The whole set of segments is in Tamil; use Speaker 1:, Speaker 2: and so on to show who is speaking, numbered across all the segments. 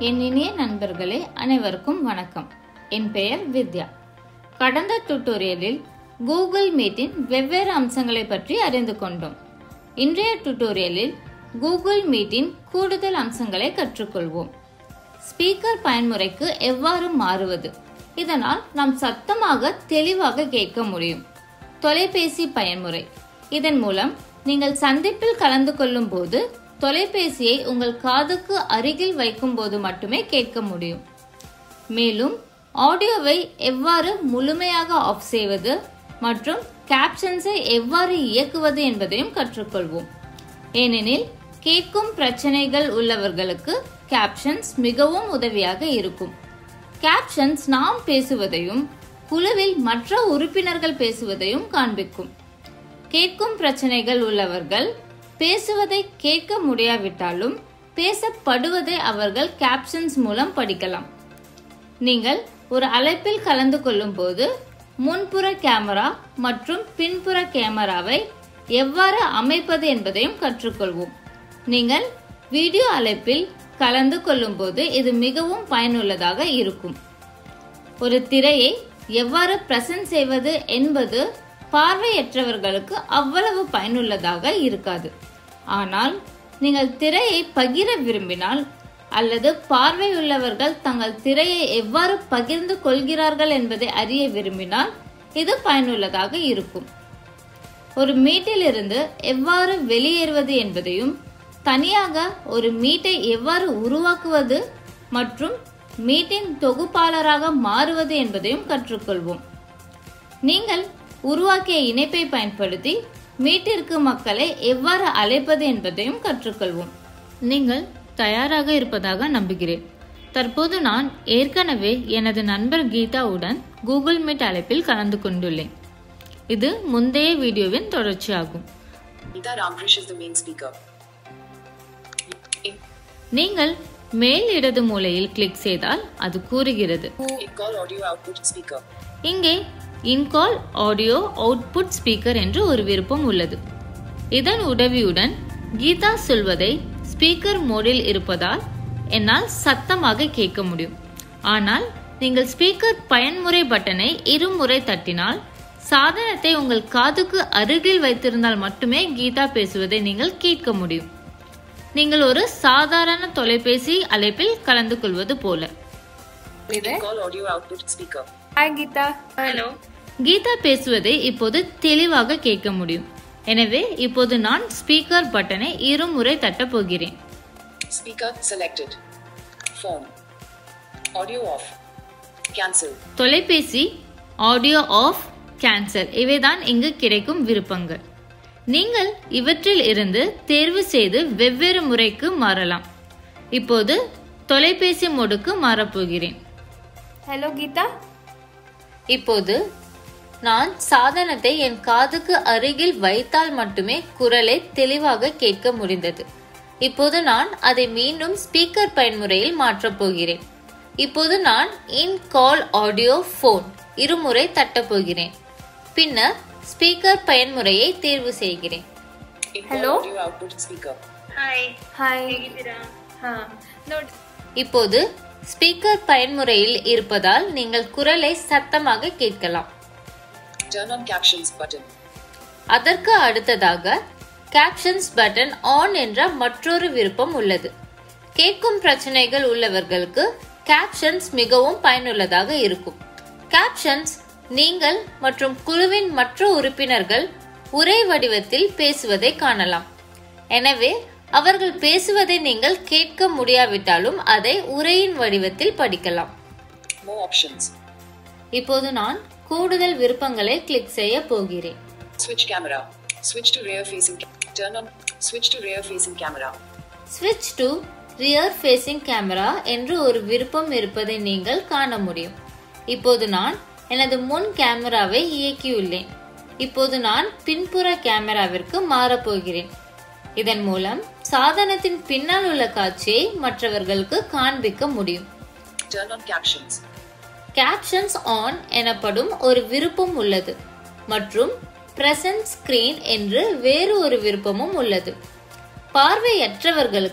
Speaker 1: என் இனிய நண்பர்களே அனைவருக்கும் வணக்கம் என் பெயர் வித்யா கடந்த டுட்டோரியலில் கூகுள் மீட்டின் வெவ்வேறு அம்சங்களை பற்றி அறிந்து கொண்டோம் இன்றைய டுட்டோரியலில் கூகுள் மீட்டின் கூடுதல் அம்சங்களை கற்றுக்கொள்வோம் ஸ்பீக்கர் பயன்முறைக்கு எவ்வாறு மாறுவது இதனால் நாம் சத்தமாக தெளிவாக கேட்க முடியும் தொலைபேசி பயன்முறை இதன் மூலம் நீங்கள் சந்திப்பில் கலந்து கொள்ளும் போது தொலைபேசியை உங்கள் காதுக்கு அருகில் வைக்கும் போது மட்டுமே கேட்க முடியும் மேலும் ஆடியோவை எவ்வாறு முழுமையாக ஆஃப் செய்வது மற்றும் கேப்ஷன்ஸை எவ்வாறு இயக்குவது என்பதையும் கற்றுக்கொள்வோம் ஏனெனில் கேட்கும் பிரச்சனைகள் உள்ளவர்களுக்கு கேப்ஷன்ஸ் மிகவும் உதவியாக இருக்கும் கேப்ஷன்ஸ் நாம் பேசுவதையும் குழுவில் மற்ற உறுப்பினர்கள் பேசுவதையும் காண்பிக்கும் கேட்கும் பிரச்சனைகள் உள்ளவர்கள் பேசுவதை கேட்க முடியாவிட்டாலும் பேசப்படுவதை அவர்கள் கேப்ஷன்ஸ் மூலம் படிக்கலாம் நீங்கள் ஒரு அழைப்பில் கலந்து கொள்ளும் போது முன்புற கேமரா மற்றும் பின்புற கேமராவை எவ்வாறு அமைப்பது என்பதையும் கற்றுக்கொள்வோம் நீங்கள் வீடியோ அழைப்பில் கலந்து கொள்ளும் போது இது மிகவும் பயனுள்ளதாக இருக்கும் ஒரு திரையை எவ்வாறு பிரசன்ட் செய்வது என்பது பார்வையற்றவர்களுக்கு அவ்வளவு பயனுள்ளதாக இருக்காது ஆனால் நீங்கள் திரையை பகிர விரும்பினால் அல்லது பார்வையுள்ளவர்கள் தங்கள் திரையை எவ்வாறு பகிர்ந்து கொள்கிறார்கள் என்பதை அறிய விரும்பினால் இது பயனுள்ளதாக இருக்கும் ஒரு மீட்டிலிருந்து எவ்வாறு வெளியேறுவது என்பதையும் தனியாக ஒரு மீட்டை எவ்வாறு உருவாக்குவது மற்றும் மீட்டின் தொகுப்பாளராக மாறுவது என்பதையும் கற்றுக்கொள்வோம் நீங்கள் உருவாக்கிய இணைப்பை பயன்படுத்தி மீட்டிற்கு மக்களை எவ்வாறு அழைப்பது என்பதையும் கற்றுக்கொள்வோம் நீங்கள் தயாராக இருப்பதாக நம்புகிறேன் தற்போது நான் ஏற்கனவே எனது நண்பர் கீதாவுடன் கூகுள் மீட் அழைப்பில் கலந்து கொண்டுள்ளேன் இது முந்தைய வீடியோவின் தொடர்ச்சியாகும்
Speaker 2: Geeta Ramkrish is the main speaker. In,
Speaker 1: நீங்கள் மேல் இடது மூலையில் கிளிக் செய்தால் அது கூறுகிறது
Speaker 2: in call audio output speaker.
Speaker 1: இங்கே இன்கால் ஆடியோ அவுட்புட் ஸ்பீக்கர் என்று ஒரு விருப்பம் உள்ளது இதன் உதவியுடன் கீதா சொல்வதை ஸ்பீக்கர் மோடில் இருப்பதால் என்னால் சத்தமாக கேட்க முடியும் ஆனால் நீங்கள் ஸ்பீக்கர் பயன்முறை பட்டனை இருமுறை தட்டினால் சாதனத்தை உங்கள் காதுக்கு அருகில் வைத்திருந்தால் மட்டுமே கீதா பேசுவதை நீங்கள் கேட்க முடியும் நீங்கள் ஒரு சாதாரண தொலைபேசி அழைப்பில் கலந்து கொள்வது போல
Speaker 2: In call audio output speaker.
Speaker 3: Hi Geetha hello
Speaker 1: Geetha பேசுவதை இப்போது தெளிவாக கேட்க முடியும் எனவே இப்போது நான் ஸ்பீக்கர் பட்டனை இருமுறை தட்டப் போகிறேன்
Speaker 2: Speaker selected. Phone. Audio off. Cancel.
Speaker 1: தொலைபேசி ஆடியோ ஆஃப் கேன்சல் இவைதான் இங்கு கிடைக்கும் விருப்பங்கள் நீங்கள் இவற்றில் இருந்து தேர்வு செய்து வெவ்வேறு முறைக்கு மாறலாம் இப்போது தொலைபேசி மோடுக்கு மாறப்போகிறேன்
Speaker 3: ஹலோ கீதா
Speaker 1: இப்போது நான் சாதனத்தை என் காதுக்கு அருகில் வைத்தால் மட்டுமே குரலை தெளிவாக கேட்க முடிந்தது இப்போது நான் அதை மீண்டும் ஸ்பீக்கர் பயன்முறையில் மாற்றப் போகிறேன் இப்போது நான் இன் கால் ஆடியோ ஃபோன் இருமுறை தட்டப் போகிறேன் பின்னர் ஸ்பீக்கர் பயன்முறையை தேர்வு செய்கிறேன்
Speaker 2: In call
Speaker 3: Hello?
Speaker 2: audio output speaker.
Speaker 3: Hi hi ಹಾ ನೋಡಿ
Speaker 1: இப்போது ஸ்பீக்கர் பயன்முறையில் இருப்பதால் நீங்கள் குரலை சத்தமாக கேட்கலாம்
Speaker 2: Turn on captions button.
Speaker 1: அதற்கு அடுத்ததாக கேப்ஷன்ஸ் பட்டன் ஆன் என்ற மற்றொரு விருப்பம் உள்ளது கேட்கும் பிரச்சனைகள் உள்ளவர்களுக்கு கேப்ஷன்ஸ் மிகவும் பயனுள்ளதாக இருக்கும் கேப்ஷன்ஸ் நீங்கள் மற்றும் குழுவின் மற்ற உறுப்பினர்கள் உரை வடிவத்தில் பேசுவதை காணலாம் எனவே அவர்கள் பேசுவதை நீங்கள் கேட்க முடியாவிட்டாலும் அதை உரையின் வடிவத்தில் படிக்கலாம்
Speaker 2: More options.
Speaker 1: இப்போது நான் கூடுதல் விருப்பங்களை கிளிக் செய்ய போகிறேன்
Speaker 2: Switch camera. Switch to rear facing. ca- Turn on. Switch to rear facing camera.
Speaker 1: ஸ்விட்ச் டு ரியர் ஃபேசிங் கேமரா என்று ஒரு விருப்பம் இருப்பதை நீங்கள் காண முடியும் இப்போது நான் எனது முன் கேமராவை இயக்கியுள்ளேன் இப்போது நான் பின்புற கேமராவிற்கு மாறப்போகிறேன் இதன் மூலம் சாதனத்தின் பின்னால் உள்ள காட்சியை மற்றவர்களுக்கு காண்பிக்க முடியும்
Speaker 2: Turn on captions.
Speaker 1: Captions on எனப்படும் ஒரு விருப்பம் உள்ளது மற்றும் பிரசன்ட் ஸ்கிரீன் என்று வேறு ஒரு விருப்பமும் உள்ளது பார்வையற்றவர்களுக்கு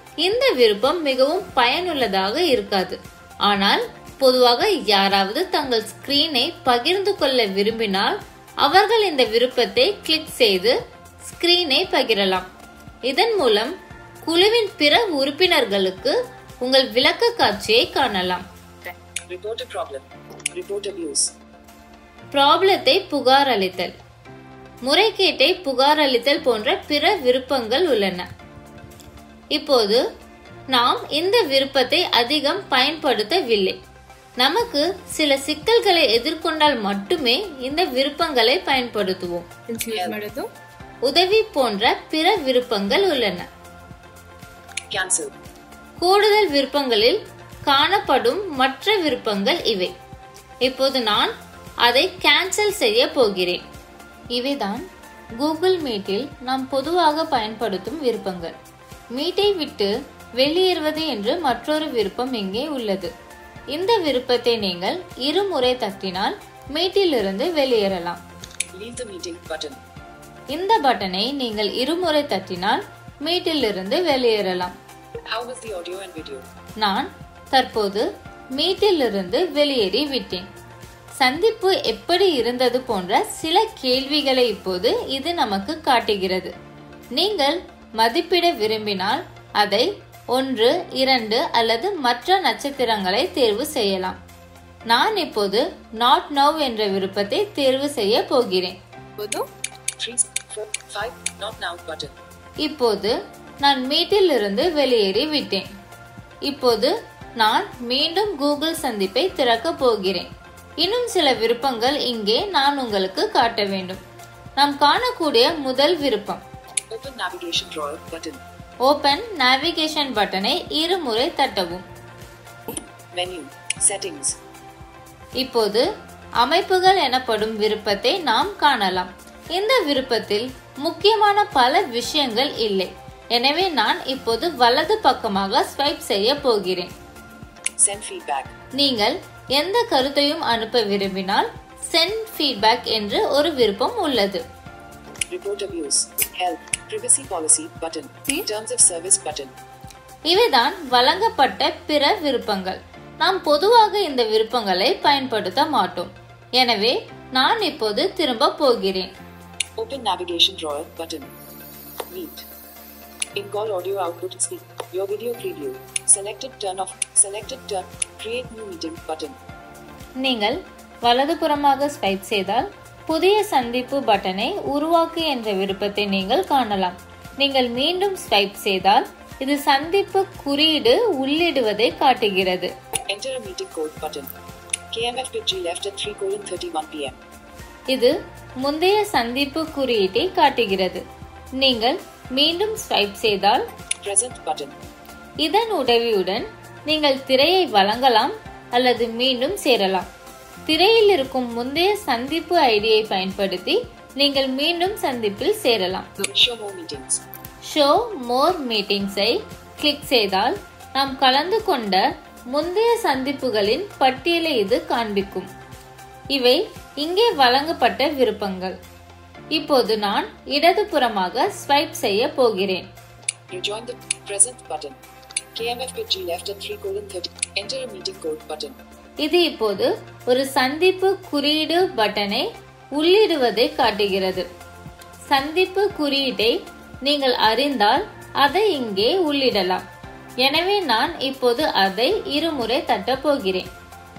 Speaker 1: இந்த விருப்பம் மிகவும் பயனுள்ளதாக இருக்காது ஆனால் பொதுவாக யாராவது தங்கள் ஸ்கிரீனை பகிர்ந்து கொள்ள விரும்பினால் அவர்கள் இந்த விருப்பத்தை கிளிக் செய்து ஸ்கிரீனை பகிரலாம் இதன் மூலம் குழுவின் பிற உறுப்பினர்களுக்கு உங்கள் விளக்க காட்சியை காணலாம்
Speaker 2: Report a problem. Report abuse.
Speaker 1: ப்ராப்ளத்தை புகார் அளித்தல் முறைகேட்டை புகார் அளித்தல் போன்ற பிற விருப்பங்கள் உள்ளன இப்போது நாம் இந்த விருப்பத்தை அதிகம் பயன்படுத்தவில்லை நமக்கு சில சிக்கல்களை எதிர்கொண்டால் மட்டுமே இந்த விருப்பங்களை பயன்படுத்துவோம்
Speaker 3: ಯೂಸ್ ಮಾಡೋದು
Speaker 1: உதவி போன்ற பிற விருப்பங்கள் உள்ளன
Speaker 2: Cancel.
Speaker 1: கூடுதல் விருப்பங்களில் காணப்படும் மற்ற விருப்பங்கள் இவை இப்போது நான் அதை கேன்சல் செய்ய போகிறேன் இவைதான் கூகுள் மீட்டில் நாம் பொதுவாக பயன்படுத்தும் விருப்பங்கள் மீட்டை விட்டு வெளியேறுவது என்று மற்றொரு விருப்பம் இங்கே உள்ளது இந்த விருப்பத்தை நீங்கள் இருமுறை தட்டினால் மீட்டிலிருந்து வெளியேறலாம்
Speaker 2: Leave the meeting button.
Speaker 1: இந்த பட்டனை நீங்கள் இருமுறை தட்டினால் மீட்டிலிருந்து வெளியேறலாம்
Speaker 2: How was the audio and video?
Speaker 1: நான் தற்போது மீட்டிலிருந்து வெளியேறி விட்டேன் சந்திப்பு எப்படி இருந்தது போன்ற சில கேள்விகளை இப்போது இது நமக்கு காட்டுகிறது நீங்கள் மதிப்பிட விரும்பினால் அதை ஒன்று இரண்டு அல்லது மற்ற நட்சத்திரங்களை தேர்வு செய்யலாம் நான் இப்போது நாட் நவ் என்ற விருப்பத்தை தேர்வு செய்ய போகிறேன்
Speaker 3: ಬೋದು
Speaker 2: Three, four, five, not now button.
Speaker 1: இப்போது நான் மீட்டிலிருந்து வெளியேறி விட்டேன் இப்போது நான் மீண்டும் கூகுள் சந்திப்பை திறக்கப் போகிறேன் இன்னும் சில விருப்பங்கள் இங்கே நான் உங்களுக்கு காட்ட வேண்டும் நாம் காணக்கூடிய முதல் விருப்பம்
Speaker 2: Open navigation drawer button.
Speaker 1: Open navigation பட்டனை இருமுறை தட்டவும்
Speaker 2: Menu. Settings.
Speaker 1: இப்போது அமைப்புகள் எனப்படும் விருப்பத்தை நாம் காணலாம் இந்த விருப்பத்தில் முக்கியமான பல விஷயங்கள் இல்லை எனவே நான் இப்போது வலது பக்கமாக ஸ்வைப் செய்ய போகிறேன்
Speaker 2: Send feedback.
Speaker 1: நீங்கள் எந்த கருத்தையும் அனுப்ப விரும்பினால் சென்ட் ஃபீட்பேக் என்று ஒரு விருப்பம் உள்ளது
Speaker 2: Report abuse. Help. Privacy policy button. Terms of service button.
Speaker 1: இவைதான் வழங்கப்பட்ட பிற விருப்பங்கள் நாம் பொதுவாக இந்த விருப்பங்களை பயன்படுத்த மாட்டோம் எனவே நான் இப்போது திரும்ப போகிறேன்
Speaker 2: Open navigation drawer button. Meet. In-call audio output speak. Your video preview. Selected turn off. Selected turn. Create new meeting button.
Speaker 1: நீங்கள் வலதுபுறமாக ஸ்வைப் செய்தால் புதிய சந்திப்பு பட்டனை உருவாக்கு என்ற விருப்பத்தை நீங்கள் காணலாம் நீங்கள் மீண்டும் ஸ்வைப் செய்தால் இது சந்திப்பு குறியீடு உள்ளிடுவதை காட்டுகிறது
Speaker 2: Enter a meeting code button. KMFPG left at 3 colon 31 pm.
Speaker 1: இது முந்தைய சந்திப்பு குறியீட்டை காட்டுகிறது நீங்கள் மீண்டும் ஸ்வைப் செய்தால்
Speaker 2: Present button.
Speaker 1: இதன் உதவியுடன் நீங்கள் திரையை வழங்கலாம் அல்லது மீண்டும் சேரலாம் திரையில் இருக்கும் முந்தைய சந்திப்பு ஐடியை பயன்படுத்தி நீங்கள் மீண்டும் சந்திப்பில் சேரலாம்
Speaker 2: Show more meetings.
Speaker 1: Show more மீட்டிங்ஸை கிளிக் செய்தால் நாம் கலந்து கொண்ட முந்தைய சந்திப்புகளின் பட்டியலை இது காண்பிக்கும் இவை இங்கே வழங்கப்பட்ட விருப்பங்கள் இப்போது நான் இடதுபுறமாக ஸ்வைப் செய்ய போகிறேன்
Speaker 2: Rejoin the present button. KMFPG left at 3 colon 30. Enter a meeting code button.
Speaker 1: இது இப்போது ஒரு சந்திப்பு குறியீடு பட்டனை உள்ளிடுவதை காட்டுகிறது சந்திப்பு குறியீட்டை நீங்கள் அறிந்தால் அதை இங்கே உள்ளிடலாம் எனவே நான் இப்போது அதை இருமுறை தட்டப் போகிறேன்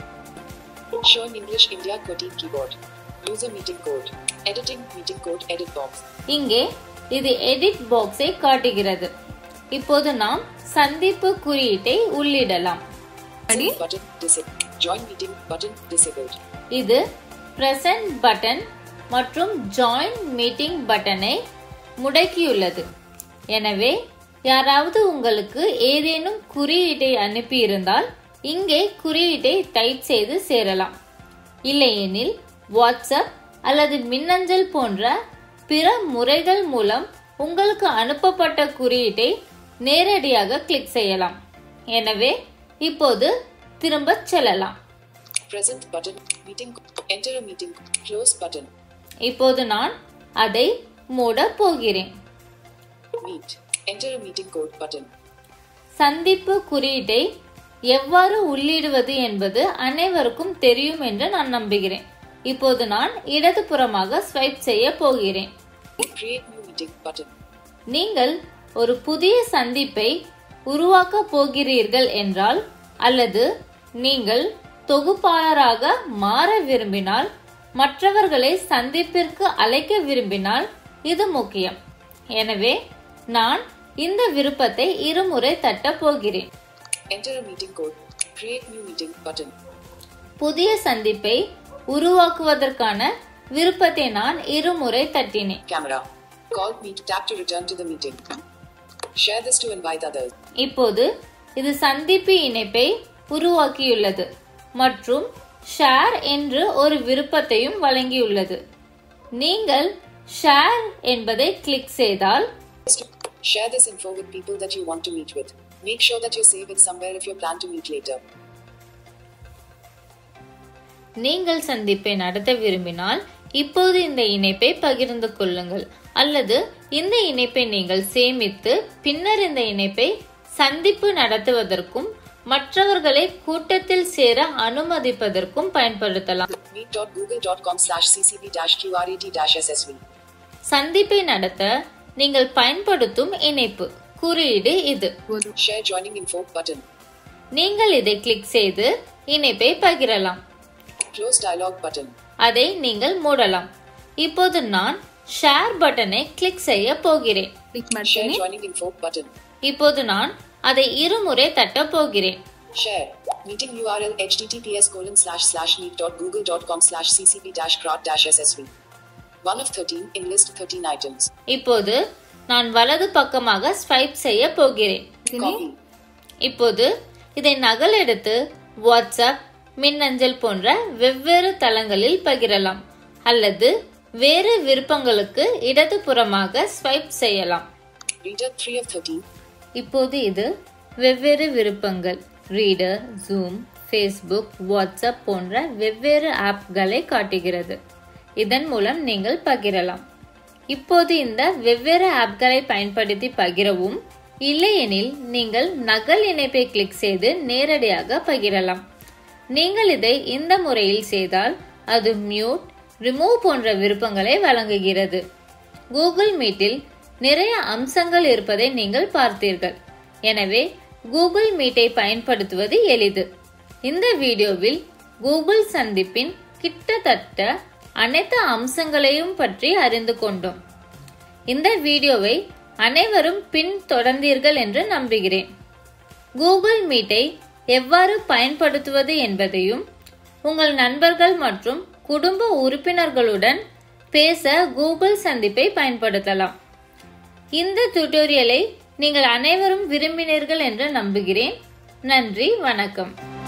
Speaker 2: Showing English India QWERTY keyboard. User meeting code. Editing meeting code edit box.
Speaker 1: இங்கே இது எடிட் பாக்ஸை காட்டுகிறது இப்போது நாம் சந்திப்பு குறியீட்டை உள்ளிடலாம்
Speaker 2: Send button disabled. Join meeting button disabled.
Speaker 1: இது பிரசன்ட் பட்டன் மற்றும் ஜாயின் மீட்டிங் பட்டனை முடக்கியுள்ளது எனவே யாராவது உங்களுக்கு ஏதேனும் குறியீட்டை அனுப்பியிருந்தால் இங்கே குறியீட்டை டைப் செய்து சேரலாம் இல்லையெனில் வாட்ஸ்அப் அல்லது மின்னஞ்சல் போன்ற பிற முறைகள் மூலம் உங்களுக்கு அனுப்பப்பட்ட குறியீட்டை நேரடியாக கிளிக் செய்யலாம் எனவே இப்போது திரும்பச் செல்லலாம்
Speaker 2: Present button. Meeting. Enter a meeting. Close button.
Speaker 1: இப்போது நான் அதை மூட போகிறேன்
Speaker 2: Meet. Enter a meeting code button.
Speaker 1: சந்திப்பு குறியீட்டை எவ்வாறு உள்ளிடுவது என்பது அனைவருக்கும் தெரியும் என்று நான் நம்புகிறேன் இப்போது நான் இடதுபுறமாக ஸ்வைப் செய்ய போகிறேன்
Speaker 2: Create new meeting button.
Speaker 1: நீங்கள் ஒரு புதிய சந்திப்பை உருவாக்க போகிறீர்கள் என்றால் அல்லது நீங்கள் தொகுப்பாளராக மாற விரும்பினால் மற்றவர்களை சந்திப்பிற்கு அழைக்க விரும்பினால் இது முக்கியம் எனவே நான் இந்த விருப்பத்தை இருமுறை தட்டப் போகிறேன்
Speaker 2: Enter a meeting code. Create new meeting button.
Speaker 1: புதிய சந்திப்பை உருவாக்குவதற்கான விருப்பத்தை நான் இருமுறை தட்டினேன்
Speaker 2: Camera. Call me to tap to return to the meeting. Share this to invite others.
Speaker 1: இப்போது இது சந்திப்பு இணைப்பை உருவாக்கியுள்ளது மற்றும் ஷேர் என்று ஒரு விருப்பத்தையும் வழங்கியுள்ளது நீங்கள் ஷேர் என்பதை கிளிக் செய்தால்
Speaker 2: Share this info with people that you want to meet with. Make sure that you save it somewhere if you plan to meet later.
Speaker 1: நீங்கள் சந்திப்பை நடத்த விரும்பினால் இப்போது இந்த இணைப்பை பகிர்ந்து கொள்ளுங்கள் அல்லது இந்த இணைப்பை நீங்கள் சேமித்து பின்னர் இந்த இணைப்பை சந்திப்பு நடத்துவதற்கும் மற்றவர்களை கூட்டத்தில் சேர அனுமதிப்பதற்கும் பயன்படுத்தலாம்
Speaker 2: Meet.google.com slash ccp qrat ssv.
Speaker 1: சந்திப்பை நடத்த நீங்கள் பயன்படுத்தும் இணைப்பு குறியீடு இது
Speaker 2: Share joining info button.
Speaker 1: நீங்கள் இதை கிளிக் செய்து இணைப்பை பகிரலாம்
Speaker 2: Close dialog button.
Speaker 1: அதை நீங்கள் மூடலாம் இப்போது நான் ஷேர் பட்டனை கிளிக் செய்ய போகிறேன்
Speaker 2: Share joining info button.
Speaker 1: இப்போது நான் அதை இருமுறை தட்டப் போகிறேன்
Speaker 2: Share. Meeting URL https colon slash slash meet.google.com slash ccp dash crat dash ssv. One of 13 in list 13 items.
Speaker 1: இப்போது நான் வலது பக்கமாக ஸ்வைப் செய்ய போகிறேன்
Speaker 2: Copy.
Speaker 1: இப்போது இதை நகலெடுத்து வாட்ஸ்அப் மின்னஞ்சல் போன்ற வெவ்வேறு தளங்களில் பகிரலாம் அல்லது வேறு விருப்பங்களுக்கு இடதுபுறமாக ஸ்வைப் செய்யலாம்
Speaker 2: Reader 3 of 13.
Speaker 1: இப்போது இது வெவ்வேறு விருப்பங்கள் ரீடர் ஜூம் ஃபேஸ்புக் வாட்ஸ்அப் போன்ற வெவ்வேறு ஆப்களை காட்டுகிறது இதன் மூலம் நீங்கள் பகிரலாம் இப்போது இந்த வெவ்வேறு ஆப்களை பயன்படுத்தி பகிரவும் இல்லையெனில் நீங்கள் நகல் இணைப்பை கிளிக் செய்து நேரடியாக பகிரலாம் நீங்கள் இதை இந்த முறையில் செய்தால் அது மியூட் ரிமூவ் போன்ற விருப்பங்களை வழங்குகிறது கூகுள் மீட்டில் நிறைய அம்சங்கள் இருப்பதை நீங்கள் பார்த்தீர்கள் எனவே கூகுள் மீட்டை பயன்படுத்துவது எளிது இந்த வீடியோவில் கூகுள் சந்திப்பின் கிட்டத்தட்ட அனைத்து அம்சங்களையும் பற்றி அறிந்து கொண்டோம் இந்த வீடியோவை அனைவரும் பின் தொடர்ந்தீர்கள் என்று நம்புகிறேன் கூகுள் மீட்டை எவ்வாறு பயன்படுத்துவது என்பதையும் உங்கள் நண்பர்கள் மற்றும் குடும்ப உறுப்பினர்களுடன் பேச கூகுள் சந்திப்பை பயன்படுத்தலாம் இந்த டியூட்டோரியலை நீங்கள் அனைவரும் விரும்பினீர்கள் என்று நம்புகிறேன் நன்றி வணக்கம்